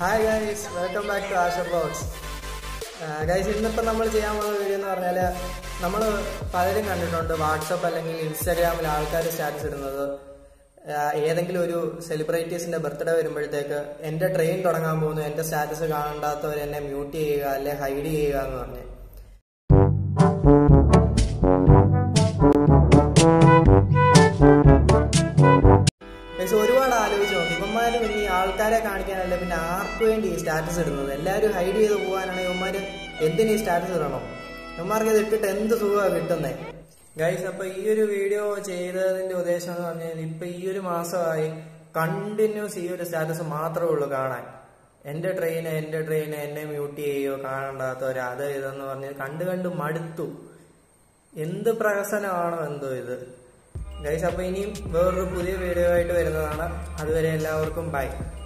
hi guys welcome back to Asha blogs guys ഇന്നിപ്പോൾ നമ്മൾ ചെയ്യാൻ പോകുന്ന വീഡിയോ എന്ന് പറഞ്ഞാൽ നമ്മൾ പലരും കണ്ടിട്ടുണ്ട് വാട്സപ്പ് അല്ലെങ്കിൽ ഇൻസ്റ്റാഗ്രാമിൽ ആൾക്കാർ സ്റ്റാറ്റസ് ഇടുന്നത് ആ, ഏതെങ്കിലും ഒരു സെലിബ്രിറ്റീസിന്റെ ബർത്ത്ഡേ വരുമ്പോഴത്തേക്ക് എൻ്റെ ട്രെയിൻ തുടങ്ങാൻ പോകുന്നു എൻ്റെ സ്റ്റാറ്റസ് കാണാത്തവർ എന്നെ മ്യൂട്ട് ചെയ്യുക അല്ലെ ഹൈഡ് ചെയ്യുക എന്ന് പറഞ്ഞ് പക്ഷെ ഒരുപാട് ആലോചിച്ച് നോക്കി ഇവന്മാര് പിന്നെ ഈ ആൾക്കാരെ കാണിക്കാനല്ല പിന്നെ ആർക്ക് വേണ്ടി ഈ സ്റ്റാറ്റസ് ഇടുന്നത് എല്ലാവരും ഹൈഡ് ചെയ്ത് പോകാനാണ് ഇവന്മാര് എന്തിന് ഈ സ്റ്റാറ്റസ് ഇടണം ഇവന്മാർക്ക് ഇത് ഇട്ടിട്ട് എന്ത് സുഖമാണ് കിട്ടുന്നത് ഗൈസ് അപ്പൊ ഈ ഒരു വീഡിയോ ചെയ്തതിന്റെ ഉദ്ദേശം എന്ന് പറഞ്ഞാൽ ഇപ്പൊ ഈ ഒരു മാസമായി കണ്ടിന്യൂസ് ഈ ഒരു സ്റ്റാറ്റസ് മാത്രമേ ഉള്ളൂ കാണാൻ എന്റെ ട്രെയിന് എന്റെ ട്രെയിന് എന്നെ മ്യൂട്ട് ചെയ്യോ കാണണ്ടാത്തവര് അത് ഇതെന്ന് പറഞ്ഞ് കണ്ട് കണ്ട് മടുത്തു എന്ത് പ്രഹസനമാണോ എന്തോ ഇത് ഗൈസ് അപ്പൊ ഇനിയും വേറൊരു പുതിയ വീഡിയോ ആയിട്ട് വരുന്നതാണ് അതുവരെ എല്ലാവർക്കും ബൈ